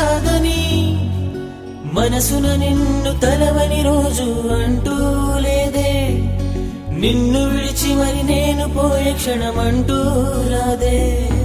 రాగని మనసున నిన్ను తలవని రోజు అంటూ లేదే నిన్ను విడిచి మరి నేను పోయే క్షణమంటూ రాదే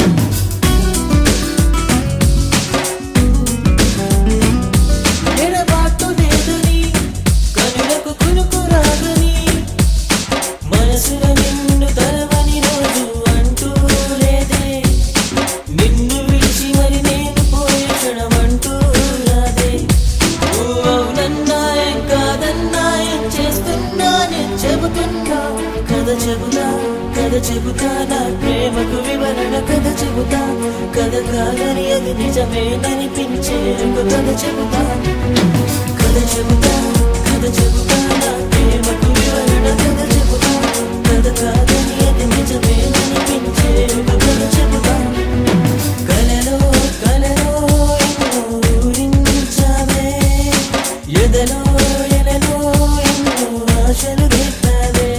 ఎడబాటు లేదని కనులకు కునుకు రాగని మనసున నిన్ను తలవని రోజు అంటూ లేదే నిన్ను విడిచి మరి నేను పోయే క్షణమంటూ రాదే నువ్వు అవునన్నాయే కాదన్నాయే చేస్తున్నానే చెబుతున్నా కథ చెబుతా కథ చెబుతా నా ప్రేమకు వివరణ కథ చెబుతా కథ కాదని అది నిజమేననిపించే ఒక కథ చెబుతా కథ చెబుతా కథ చెబుతా నా ప్రేమకు వివరణ కథ చెబుతా కథ కాదని అది నిజమేననిపించే ఒక కథ చెబుతా కలలో కలలో ఎన్నో ఊరించావే ఎదలో ఎలలో ఎన్నో ఆశలు పెట్టావే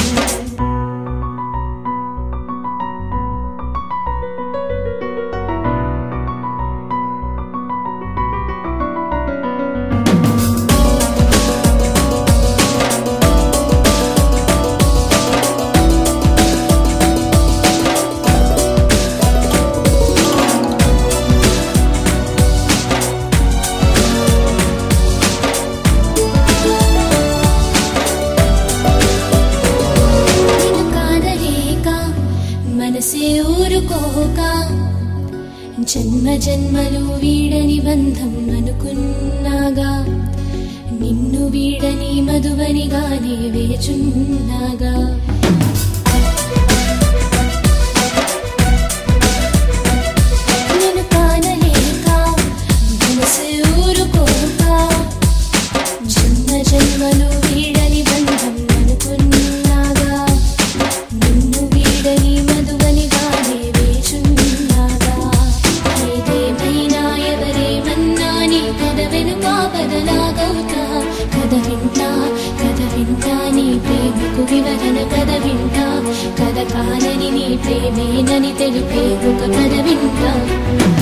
నిన్ను కాదలేక మనసే ఊరుకోక జన్మ జన్మలు వీడని బంధం అనుకున్నాగా నిన్ను వీడని మధువనిగానే వేచున్నాగా నిన్ను కానలేక మనసే ఊరుకోక జన్మ జన్మలు వీడని బంధం అనుకున్నాగా నిన్ను వీడని మధువని గానే వేచున్నాగా ఏదేమైనా ఎవరేమన్నా నీ కథ వెనుక బదలాగవుతా కథ వింటా కథ వింటా నీ ప్రేమకు వివరణ కథ వింటా కథ కాలని నీ ప్రేమేనని తెలిపే ఒక కథ వింటా